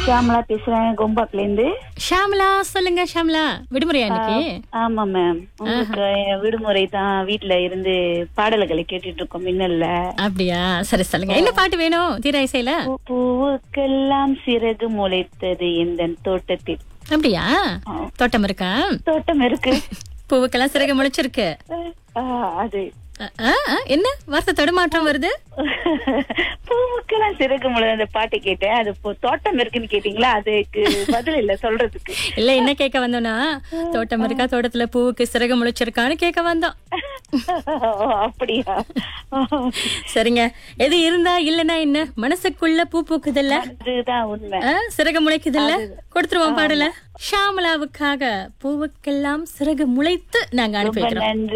ஷியாமலா பேசுறேன் கொம்பாக்ல இருந்து ஷாமலா சொல்லுங்க ஷாமலா விடுமுறையா இன்னைக்கு ஆமா மேம் உங்களுக்கு விடுமுறை தான் வீட்ல இருந்து பாடல்களை கேட்டுட்டு இருக்கோம் மின்னல்ல அப்படியா சரி சொல்லுங்க என்ன பாட்டு வேணும் தீர இசையில பூ- பூவுக்கெல்லாம் சிறகு முளைத்தது இந்த தோட்டத்தில் அப்படியா தோட்டம் இருக்கா தோட்டம் இருக்கு பூவுக்கெல்லாம் சிறகு முளைச்சிருக்கு ஆ, அது அ, ஆ, ஆ, என்ன வார்த்தை தடுமாற்றம் வருது பூவுக்கெல்லாம் சிறகு முளை அந்த பாட்டு கேட்டேன் அது இப்போ தோட்டம் இருக்குன்னு கேட்டீங்களா அதுக்கு பதில் இல்ல சொல்றதுக்கு இல்ல என்ன கேட்க வந்தோம்னா தோட்டம் இருக்கா தோட்டத்துல பூவுக்கு சிறகு முளைச்சிருக்கான்னு கேட்க வந்தோம் ஓ, அப்படியா சரிங்க எது இருந்தா இல்லனா என்ன மனசுக்குள்ள பூ பூக்குதுல்ல அதுதான் உண்மை ஆ, சிறகு முளைக்குதுல்ல கொடுத்துருவோம் பாடல ஷாமலாவுக்காக பூவுக்கெல்லாம் சிறகு முளைத்து நாங்க அனுப்பி ரொம்ப வைக்கிறோம் நன்றி